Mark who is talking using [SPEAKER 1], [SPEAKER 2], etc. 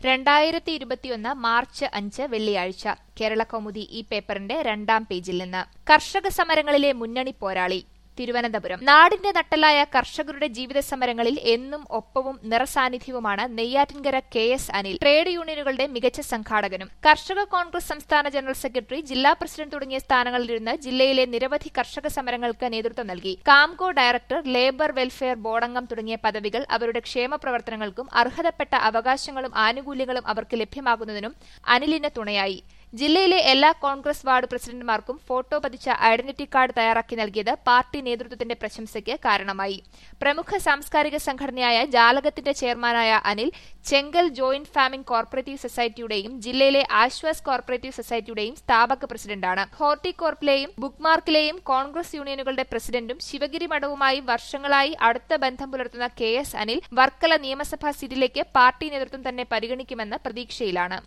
[SPEAKER 1] രണ്ടായിരത്തി ഇരുപത്തിയൊന്ന് മാർച്ച് അഞ്ച് വെള്ളിയാഴ്ച കേരള കൗമുദി ഈ പേപ്പറിന്റെ രണ്ടാം പേജിൽ നിന്ന് കർഷക സമരങ്ങളിലെ മുന്നണി പോരാളി തിരുവനന്തപുരം നാടിന്റെ നട്ടലായ കർഷകരുടെ ജീവിത സമരങ്ങളിൽ എന്നും ഒപ്പവും നിറസാന്നിധ്യവുമാണ് Neyyattinkara K S Anil trade യൂണിയനുകളുടെ മികച്ച സംഘാടകനും കർഷക കോൺഗ്രസ് സംസ്ഥാന ജനറൽ സെക്രട്ടറി ജില്ലാ പ്രസിഡന്റ് തുടങ്ങിയ സ്ഥാനങ്ങളിലിരുന്ന് ജില്ലയിലെ നിരവധി കർഷക സമരങ്ങൾക്ക് നേതൃത്വം നൽകി കാംകോ ഡയറക്ടർ ലേബർ വെൽഫെയർ ബോർഡംഗം തുടങ്ങിയ പദവികൾ അവരുടെ ക്ഷേമ പ്രവർത്തനങ്ങൾക്കും അർഹതപ്പെട്ട അവകാശങ്ങളും ആനുകൂല്യങ്ങളും അവർക്ക് ലഭ്യമാകുന്നതിനും അനിലിന് തുണയായി ജില്ലയിലെ എല്ലാ കോൺഗ്രസ് വാർഡ് പ്രസിഡന്റുമാർക്കും ഫോട്ടോ പതിച്ച ഐഡന്റിറ്റി കാർഡ് തയ്യാറാക്കി നൽകിയത് പാർട്ടി നേതൃത്വത്തിന്റെ പ്രശംസയ്ക്ക് കാരണമായി പ്രമുഖ സാംസ്കാരിക സംഘടനയായ ജാലകത്തിന്റെ ചെയർമാനായ Anil Chenkal joint farming cooperative സൊസൈറ്റിയുടെയും ജില്ലയിലെ ആശ്വാസ് കോർപ്പറേറ്റീവ് സൊസൈറ്റിയുടെയും സ്ഥാപക പ്രസിഡന്റാണ് ഹോർട്ടികോർപ്പിലെയും ബുക്ക്മാർക്കിലെയും കോൺഗ്രസ് യൂണിയനുകളുടെ പ്രസിഡന്റും ശിവഗിരി മഠവുമായി വർഷങ്ങളായി അടുത്ത ബന്ധം പുലർത്തുന്ന കെ എസ് അനിൽ വർക്കല നിയമസഭാ സീറ്റിലേക്ക് പാർട്ടി നേതൃത്വം തന്നെ പരിഗണിക്കുമെന്ന് പ്രതീക്ഷയിലാണ്